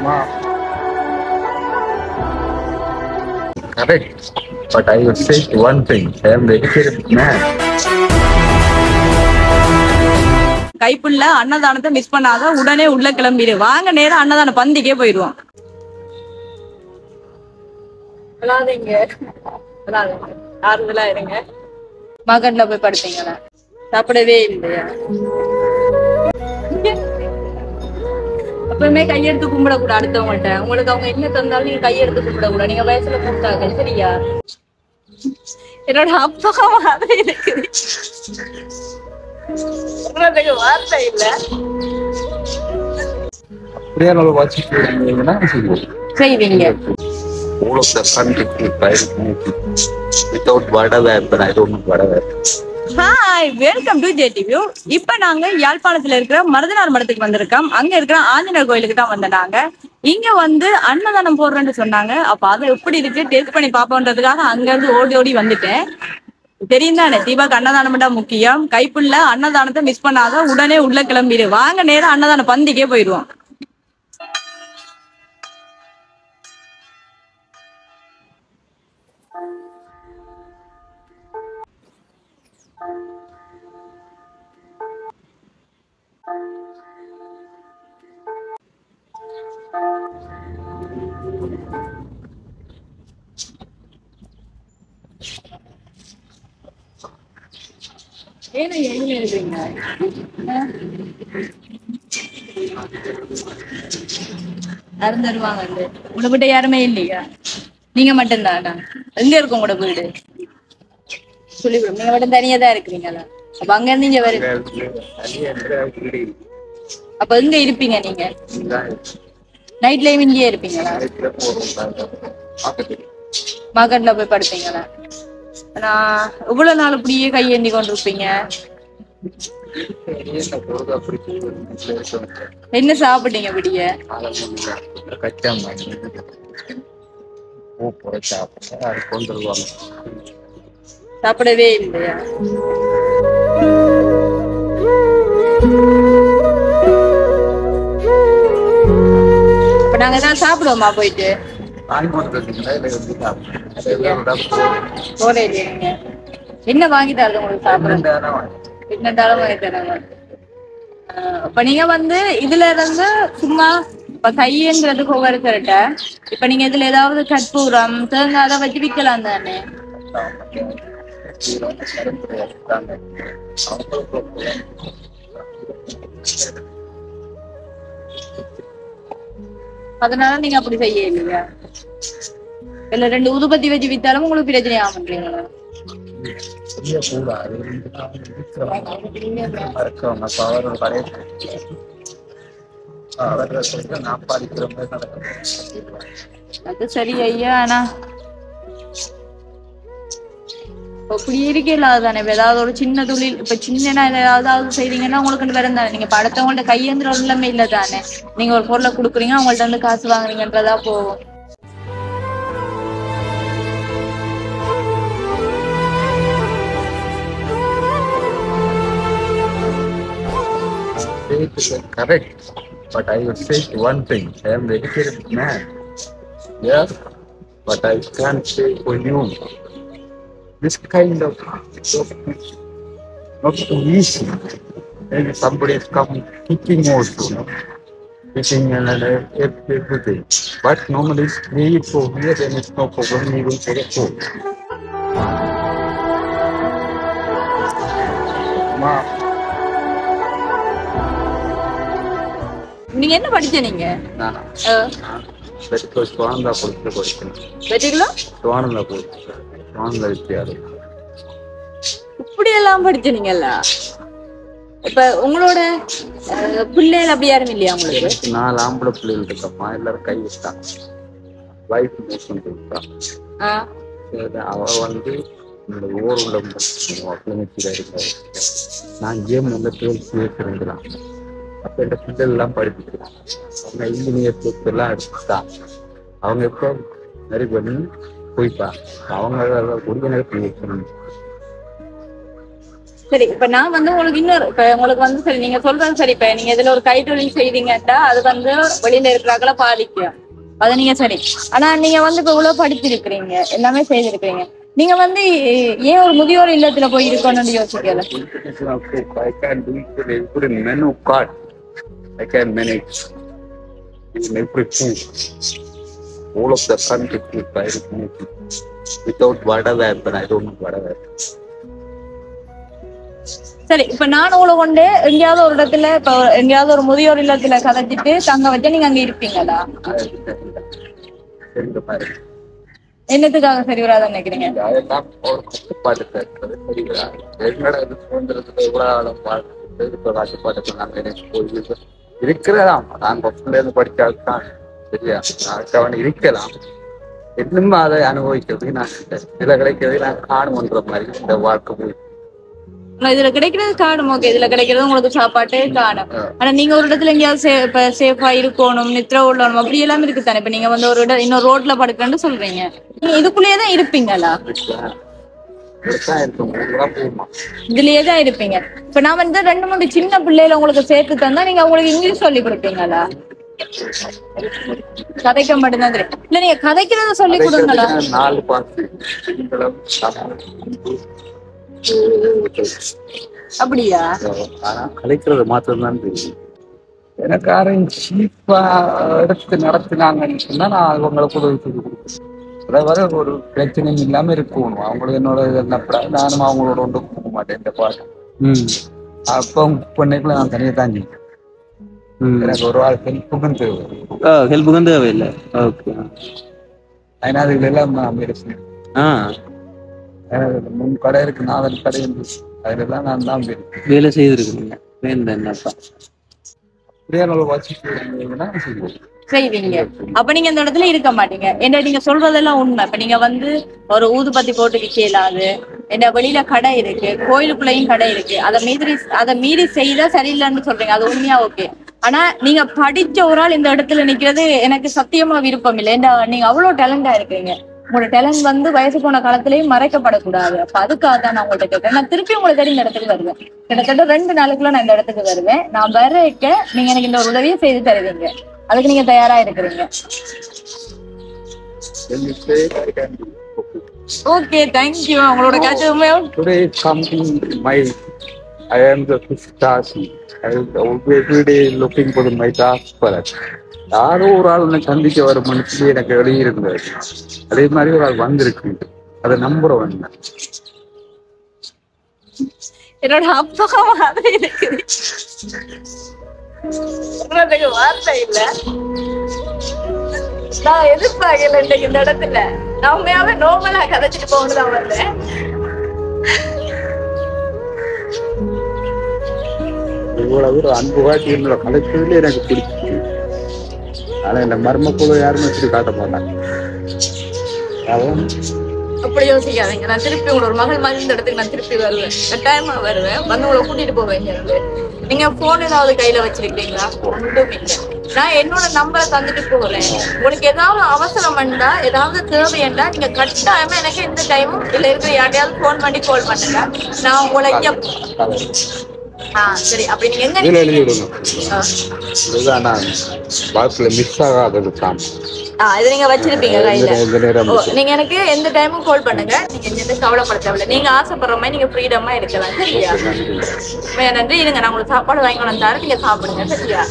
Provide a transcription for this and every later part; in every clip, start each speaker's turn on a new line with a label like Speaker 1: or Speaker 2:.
Speaker 1: Correct. But I will say one thing. I am educated man.
Speaker 2: கைப்புள்ள அன்னதானத்தை miss பண்ணாத உடனே உள்ள கிளம்பிடு வாங்க நேரம் அன்னதான பந்திக்கே போயிடுவோம் விளாதீங்க விளாதீங்க ஆறுதலா இருங்க மகன்ல போய் படுப்பீங்களா சாப்பிடவே இல்லையா எப்பவுமே கையெடுத்து கும்பிட கூட அடுத்தவங்கள்ட்ட உங்களுக்கு அவங்க என்ன தந்தாலும் நீங்க கையெடுத்து கும்பிட கூட நீங்க வயசுல கூப்பிட்டாங்க சரியா என்னோட அப்பா மாதிரி இருக்குது சொல்றதுக்கு வார்த்தை இல்ல
Speaker 1: அப்படியே நம்ம வாட்சிட்டு இருந்தீங்கன்னா செய்வோம்
Speaker 2: செய்வீங்க
Speaker 1: all of the fun people try to make it without வடவை but I don't know வடவை
Speaker 2: ஹாய் வெல்கம் டு ஜேடிவியூ இப்ப நாங்க யாழ்ப்பாணத்துல இருக்கிற மருதனார் மடத்துக்கு வந்திருக்கோம் அங்க இருக்கிற ஆஞ்சநேயர் கோயிலுக்கு தான் வந்த நாங்க இங்க வந்து அன்னதானம் போடுறேன்னு சொன்னாங்க அப்ப அதை எப்படி இருக்கு டேஸ்ட் பண்ணி பாப்போன்றதுக்காக அங்க இருந்து ஓடி ஓடி வந்துட்டேன் தெரியும் தானே தீபாக்கு அன்னதானம் தான் முக்கியம் கைப்புள்ள அன்னதானத்தை மிஸ் பண்ணாத உடனே உள்ள கிளம்பிடு வாங்க நேரம் அன்னதான பந்திக்கே போயிடுவோம் ஏன்னா எங்க இருக்கீங்க யாரும் தருவாங்க உங்களை வீட்டு யாருமே இல்லையா நீங்க மட்டும்தானா எங்க இருக்கும் உங்களோட வீடு சொல்லிவிடும் நீங்க மட்டும் தனியா தான் இருக்கிறீங்களா அப்ப அங்க இருந்து இங்க வரு அப்ப எங்க இருப்பீங்க நீங்க நைட்லயும் இங்கேயே இருப்பீங்களா மகன்ல போய் படுப்பீங்களா நான் இவ்வளவு நாள் இப்படியே கையேந்தி கொண்டு இருப்பீங்க என்ன சாப்பிட்டீங்க விடிய
Speaker 1: கொண்டு வருவாங்க
Speaker 2: சாப்பிடவே இல்லையா அப்ப நாங்க தான் சாப்பிடுவோமா போயிட்டு
Speaker 1: வாங்கி கொண்டு வந்தீங்களா இல்லை எப்படி சாப்பிடுங்க
Speaker 2: போற இல்லையா நீங்க என்ன வாங்கி தரது உங்களுக்கு சாப்பிட என்னண்டாலும் வாங்கி தராங்க ஆஹ் இப்ப நீங்க வந்து இதுல இருந்து சும்மா இப்ப கையேங்கிறதுக்கு ஒவ்வொரு கரெக்டா இப்ப நீங்க இதுல ஏதாவது கற்பூரம் தேங்காய் அதை வச்சு விக்கலாம் தானே அதனால நீங்க அப்படி செய்ய இல்லையா இல்ல ரெண்டு உதுபத்தி வச்சு வித்தாலும் உங்களுக்கு பிரச்சனை ஆகுன்றீங்களா
Speaker 1: நான் படிக்கிற மாதிரி நடக்கும்
Speaker 2: அது சரி ஐயா ஆனா இப்ப இப்படி இருக்கல தானே இப்ப ஏதாவது ஒரு சின்ன தொழில் இப்ப சின்ன ஏதாவது செய்றீங்கன்னா உங்களுக்கு வேற தானே நீங்க படத்தவங்கள்ட்ட கையேந்திர எல்லாமே இல்ல தானே நீங்க ஒரு பொருளை கொடுக்குறீங்க அவங்கள்ட்ட இருந்து காசு வாங்குறீங்கன்றதா போகும்
Speaker 1: Faith is correct, but I will say one thing. I am educated man. Yes, but I can't say for you. This kind of stuff is not so easy. Maybe somebody is coming kicking also, you know, kicking and uh, everything. But normally it's three, four here, then it's no problem even for the four. Ma,
Speaker 2: நீங்க என்ன படிச்ச நீங்க
Speaker 1: நானா?
Speaker 2: அஹ்,
Speaker 1: medical சுவானந்தா பொறுத்து படிக்கணும்
Speaker 2: வெற்றிகளோ
Speaker 1: சுவானந்தா பொறுத்து சுவானந்தா வித்தியாலயம்
Speaker 2: இப்படி எல்லாம் படிச்ச நீங்கல்ல இப்ப உங்களோட அஹ், பிள்ளைகள் அப்படி யாரும் இல்லையா உங்களுக்கு
Speaker 1: எனக்கு நாலு ஆம்பளை பிள்ளைகள் இருக்கம்மா எல்லாரும் கை விட்டாங்க வைஃப் மூவ் பண்ணி விட்டான்
Speaker 2: ஆஹ்,
Speaker 1: சரி, அவ வந்து இந்த ஊர் உள்ள கிளினிக்கில் இருக்காரு நான் கேம் வந்து டுவெல்த் இருக்கிறேங்கிறான் அப்போ இந்த பிள்ளைகள் எல்லாம் படிப்பிக்கிறாங்க அவங்க இன்ஜினியர் புக் எல்லாம் எடுத்துட்டான் அவங்க இப்போ சரி பண்ணி போயிட்டான் அவங்க உறுதியாக பண்ணி வைக்கணும்
Speaker 2: சரி இப்ப நான் வந்து உங்களுக்கு இன்னொரு இப்ப உங்களுக்கு வந்து சரி நீங்க சொல்றது சரி இப்ப நீங்க இதுல ஒரு கைத்தொழில் செய்றீங்கன்னா அது வந்து வெளியில இருக்கிறாங்கள பாதிக்கும் அது நீங்க சரி ஆனா நீங்க வந்து இப்ப இவ்வளவு படிச்சிருக்கிறீங்க எல்லாமே செய்திருக்கிறீங்க நீங்க வந்து ஏன் ஒரு முதியோர் இல்லத்துல போய் இருக்கணும்னு யோசிக்கல
Speaker 1: I can do it with every menu card. I can manage in everything. All of the country to try to make it. Without whatever happen, I don't know whatever happen.
Speaker 2: சரி இப்ப நான் உங்களை கொண்டு எங்கேயாவது ஒரு இடத்துல இப்ப எங்கேயாவது ஒரு முதியோர் இல்லத்துல கதைச்சிட்டு தங்க வச்சா நீங்க அங்க இருப்பீங்களா
Speaker 1: தெரிந்த மாதிரி
Speaker 2: என்னத்துக்காக சரி வராதுன்னு நினைக்கிறீங்க
Speaker 1: அதெல்லாம் ஒரு கட்டுப்பாடு இருக்கிறது சரி வராது. என்னோட இது சுதந்திரத்துல இவ்வளவு காலம் வாழ்ந்துட்டு இப்ப கட்டுப்பாட்டுக்கு நாங்க எனக்கு போய் இருக்கிறதாம் நாங்க பஸ்ல இருந்து படிச்சால்தான் சரியா அவன் இருக்கலாம் இன்னும் அதை அனுபவிக்கிறதுக்கு நான் இல்லை. இதுல கிடைக்கிறது நான் காணுமன்ற மாதிரி இந்த வாழ்க்கை போய்
Speaker 2: ஆனா இதுல கிடைக்கிறது காணும் ஓகே இதுல கிடைக்கிறது உங்களுக்கு சாப்பாட்டே காணும் ஆனா நீங்க ஒரு இடத்துல எங்கேயாவது சே- இப்ப சேஃபா இருக்கணும் நித்ரா உள்ளணும் அப்படி எல்லாமே இருக்கு தானே இப்ப நீங்க வந்து ஒரு இடம் இன்னொரு ரோட்ல படுக்கன்னு சொல்றீங்க நீங்க இதுக்குள்ளேயே தான் இருப்பீங்களா
Speaker 1: இருக்கலாம். இப்படித்தான் இருக்கும் ஊரெல்லாம் போகுமா
Speaker 2: இதுலயே தான் இருப்பீங்க இப்ப நான் வந்து ரெண்டு மூணு சின்ன பிள்ளைகளை உங்களுக்கு சேர்த்து தந்தா நீங்க அவங்களுக்கு இங்கிலீஷ் சொல்லி கொடுப்பீங்களா கதைக்க மட்டும்தான் தெரியும் இல்ல நீங்க கதைக்கிறத சொல்லி கொடுங்களா
Speaker 1: நான் நாலு பாட்டு சிங்களம் தமிழ்
Speaker 2: அப்படியா
Speaker 1: ஆனா கலைக்கிறது மாத்திரம் தான் தெரியும் எனக்கு யாரும் சீப்பா எடுத்து நடத்தினாங்கன்னு சொன்னா நான் அவங்களுக்கு உதவி செய்து கொடுப்பேன் அதை வர ஒரு பிரச்சனையும் இல்லாம இருக்கணும் அவங்களுக்கு என்னோட இது என்னப்படாது நானும் அவங்களோட ஒன்று போக மாட்டேன் இந்த பாட்டு
Speaker 3: ம்
Speaker 1: அப்போ பண்ணிக்கல நான் தனியாக தான் செய்வேன்
Speaker 3: ம்
Speaker 1: எனக்கு ஒரு ஆள் ஹெல்ப்புக்கும் தேவை
Speaker 3: ஆ ஹெல்ப்புக்கும் தேவையில்லை ஓகே
Speaker 1: அதனால அதுல எல்லாம் நான் முயற்சி
Speaker 3: ஆ
Speaker 1: முன் கடை இருக்கு நாலு கடை இருக்கு அதுல நான் தான் போயிருக்கேன்
Speaker 3: வேலை செய்திருக்கீங்க வேண்டாம் என்னப்பா
Speaker 1: அப்படியே நம்ம வச்சுட்டு செய்வோம்
Speaker 2: செய்வீங்க அப்ப நீங்க இந்த இடத்துல இருக்க மாட்டீங்க என்ன நீங்க சொல்றதெல்லாம் உண்மை இப்ப நீங்க வந்து ஒரு ஊதுபத்தி போட்டு விக்கலாது என்ன வெளியில கடை இருக்கு கோயிலுக்குள்ளேயும் கடை இருக்கு அதை மீறி அதை மீறி செய்தா சரியில்லைன்னு சொல்றீங்க அது உண்மையா ஓகே ஆனா நீங்க படிச்ச ஒரு ஆள் இந்த இடத்துல நிக்கிறது எனக்கு சத்தியமா விருப்பம் இல்லை ஏன்டா நீங்க அவ்வளவு டேலண்டா இருக்கீங்க உங்களோட டேலண்ட் வந்து வயசு போன காலத்திலயும் மறைக்கப்படக்கூடாது அப்ப அதுக்காக தான் நான் உங்கள்ட்ட கேட்கறேன் நான் திருப்பி உங்களை தேடி இந்த இடத்துக்கு வருவேன் கிட்டத்தட்ட ரெண்டு நாளுக்குள்ள நான் இந்த இடத்துக்கு வருவேன் நான் வரைக்க நீங்க எனக்கு இந்த ஒரு உதவியை செய்து தருவீங்க அதுக்கு நீங்க தயாரா இருக்கிறீங்க
Speaker 1: When you say I can do. Okay.
Speaker 2: Okay thank you உங்களோட காட்சி உண்மையா
Speaker 1: Today is something my I am the fifth task. I am every day looking for my task for it. யாரோ ஒரு ஆள் உன்னை சந்திக்க வர மனுஷன் எனக்கு எழுதியிருந்தாரு அதே மாதிரி ஒரு ஆள் வந்திருக்கு அதை நம்புறோம் என்ன
Speaker 2: என்னோட அப்பா மாதிரி இருக்குது சொல்றதுக்கு வார்த்தை இல்ல நான் எதிர்பார்க்கல இன்னைக்கு இந்த இடத்துல நான் உண்மையாவே நோமலா கதைச்சிட்டு போகணும் தான் வந்தேன்
Speaker 1: இவ்வளவு ஒரு அன்பு காட்டி என்னோட கலைச்சதுல எனக்கு பிடிச்சிச்சு ஆனா இந்த மர்ம குழு யாருமே வச்சுட்டு காட்ட மாட்டாங்க அதான்
Speaker 2: அப்படி யோசிக்காதீங்க நான் திருப்பி உங்களோட ஒரு மகள் மாதிரி இந்த இடத்துக்கு நான் திருப்பி வருவேன் கட்டாயமா வருவேன் வந்து உங்களை கூட்டிட்டு போவேன் இங்க இருந்து நீங்க போன் ஏதாவது கையில வச்சிருக்கீங்களா ஒன்றும் இல்லை நான் என்னோட நம்பரை தந்துட்டு போறேன் உங்களுக்கு ஏதாவது அவசரம் வந்தா ஏதாவது தேவையண்டா நீங்க கட்டாயமா எனக்கு எந்த டைமும் இல்ல இருக்கிற யார்ட்டையாவது போன் பண்ணி கால் பண்ணுங்க நான் உங்களை இங்க ஆ சரி அப்படி நீங்க எங்க
Speaker 1: இதுல எழுதி
Speaker 2: நிக்கிறீங்க?
Speaker 1: விடுங்க
Speaker 2: ஆ.
Speaker 1: இதுதான் நான் வாழ்க்கையில மிஸ் ஆகாதது தான்
Speaker 2: ஆ இது நீங்க வச்சிருப்பீங்க கையில
Speaker 1: இந்த நேரம்
Speaker 2: ஓ, நீங்க எனக்கு எந்த டைமும் கால் பண்ணுங்க நீங்க எந்த கவலைப்பட தேவையில்ல நீங்க ஆசைப்படுற மாதிரி நீங்க ஃப்ரீடமா இருக்கலாம் சரியா உண்மையா நன்றி இருங்க நான் உங்களுக்கு சாப்பாடு வாங்கி கொண்டு தரேன் நீங்க சாப்பிடுங்க சரியா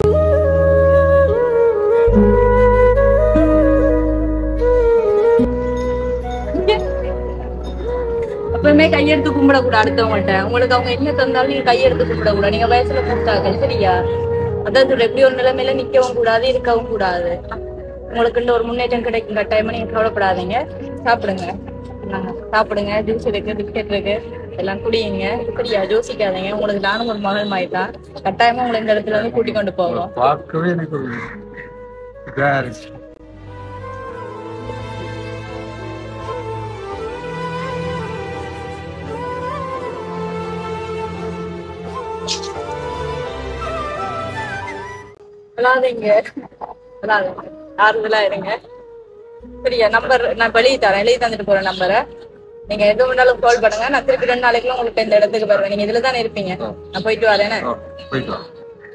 Speaker 2: எப்பவுமே கையெடுத்து கும்பிடக்கூடாது அடுத்தவங்கள்ட்ட உங்களுக்கு அவங்க என்ன தந்தாலும் நீங்க கையெடுத்து கும்பிடக்கூடாது நீங்க வயசுல மூத்தாக்கள் சரியா அதான் சொல்றேன் எப்படி ஒரு நிலைமையில நிக்கவும் கூடாது இருக்கவும் கூடாது உங்களுக்கு ஒரு முன்னேற்றம் கிடைக்கும் கட்டாயமா நீங்க கவலைப்படாதீங்க சாப்பிடுங்க நாங்க சாப்பிடுங்க ஜூஸ் இருக்கு பிஸ்கெட் இருக்கு எல்லாம் குடியுங்க சரியா யோசிக்காதீங்க உங்களுக்கு நானும் ஒரு மகள் மாதிரி தான் கட்டாயமா உங்களை இந்த இடத்துல வந்து கூட்டி கொண்டு போவோம்
Speaker 1: பார்க்கவே எனக்கு ஒரு இதா இருக்கு
Speaker 2: விளாதீங்க விளாதீங்க ஆறுதலா இருங்க சரியா நம்பர் நான் வெளியே தரேன் எழுதி தந்துட்டு போறேன் நம்பரை நீங்க எது வேணாலும் கால் பண்ணுங்க நான் திருப்பி ரெண்டு நாளைக்குள்ள உங்களுக்கு இந்த இடத்துக்கு வருவேன் நீங்க இதுல தானே இருப்பீங்க நான் போயிட்டு வரேன்
Speaker 1: ஆ, போயிட்டு வா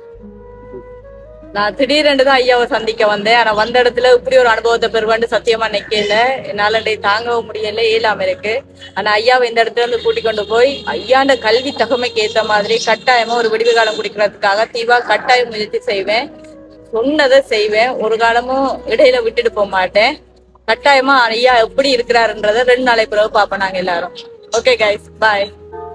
Speaker 2: நான் திடீரென்று தான் ஐயாவை சந்திக்க வந்தேன் ஆனா வந்த இடத்துல இப்படி ஒரு அனுபவத்தை பெறுவான்னு சத்தியமா நிக்கல என்னால டே தாங்கவும் முடியல இயலாம இருக்கு ஆனா ஐயாவை இந்த இடத்துல இருந்து கூட்டி கொண்டு போய் ஐயாண்ட கல்வி தகமைக்கு ஏத்த மாதிரி கட்டாயமா ஒரு விடிவு காலம் குடிக்கிறதுக்காக தீவா கட்டாயம் முயற்சி செய்வேன் சொன்னதை செய்வேன் ஒரு காலமும் இடையில விட்டுட்டு போக மாட்டேன் கட்டாயமா ஐயா எப்படி இருக்கிறாருன்றத ரெண்டு நாளை பிறகு பார்ப்போம் நாங்க எல்லாரும் ஓகே கைஸ் பாய்